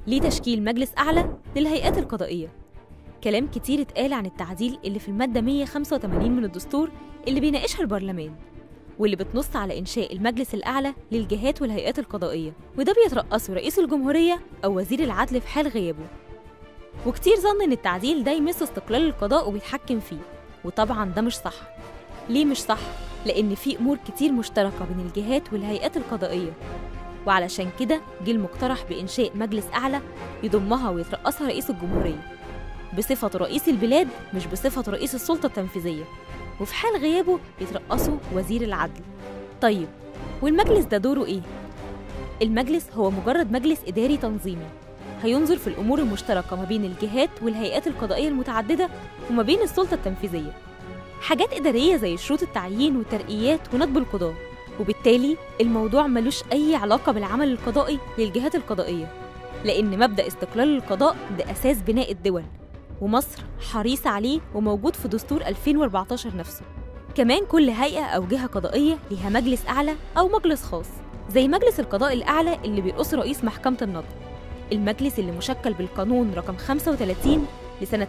ليه تشكيل مجلس أعلى للهيئات القضائية كلام كتير اتقال عن التعديل اللي في المادة 185 من الدستور اللي بيناقشها البرلمان واللي بتنص على إنشاء المجلس الأعلى للجهات والهيئات القضائية وده بيترأسه رئيس الجمهورية أو وزير العدل في حال غيابه وكتير ظن إن التعديل ده يمس استقلال القضاء وبيتحكم فيه وطبعا ده مش صح ليه مش صح؟ لأن في أمور كتير مشتركة بين الجهات والهيئات القضائية وعلشان كده جه المقترح بإنشاء مجلس أعلى يضمها ويترأسها رئيس الجمهورية بصفة رئيس البلاد مش بصفة رئيس السلطة التنفيذية وفي حال غيابه يترأسه وزير العدل طيب والمجلس ده دوره إيه؟ المجلس هو مجرد مجلس إداري تنظيمي هينظر في الأمور المشتركة ما بين الجهات والهيئات القضائية المتعددة وما بين السلطة التنفيذية حاجات إدارية زي شروط التعيين والترقيات وندب القضاة وبالتالي الموضوع ملوش أي علاقة بالعمل القضائي للجهات القضائية لأن مبدأ استقلال القضاء ده أساس بناء الدول ومصر حريصة عليه وموجود في دستور 2014 نفسه كمان كل هيئة أو جهة قضائية ليها مجلس أعلى أو مجلس خاص زي مجلس القضاء الأعلى اللي بيرقصه رئيس محكمة النقض المجلس اللي مشكل بالقانون رقم 35 لسنة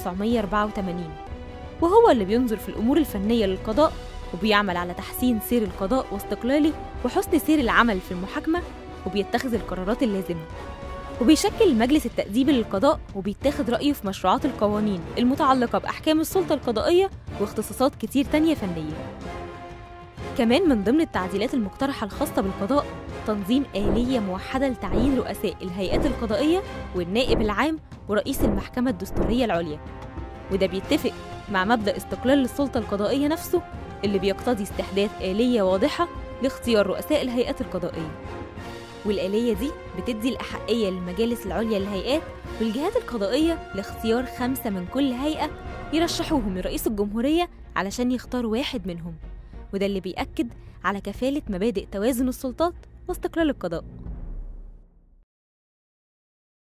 1984 وهو اللي بينظر في الأمور الفنية للقضاء وبيعمل على تحسين سير القضاء واستقلاله وحسن سير العمل في المحاكمة وبيتخذ القرارات اللازمة وبيشكل المجلس التأديبي للقضاء وبيتاخد رأيه في مشروعات القوانين المتعلقة بأحكام السلطة القضائية واختصاصات كتير تانية فنية كمان من ضمن التعديلات المقترحة الخاصة بالقضاء تنظيم آلية موحدة لتعيين رؤساء الهيئات القضائية والنائب العام ورئيس المحكمة الدستورية العليا وده بيتفق مع مبدأ استقلال السلطة القضائية نفسه اللي بيقتضي استحداث آلية واضحة لاختيار رؤساء الهيئات القضائية والآلية دي بتدي الأحقية للمجالس العليا للهيئات والجهات القضائية لاختيار خمسة من كل هيئة يرشحوهم لرئيس الجمهورية علشان يختار واحد منهم وده اللي بيأكد على كفالة مبادئ توازن السلطات واستقلال القضاء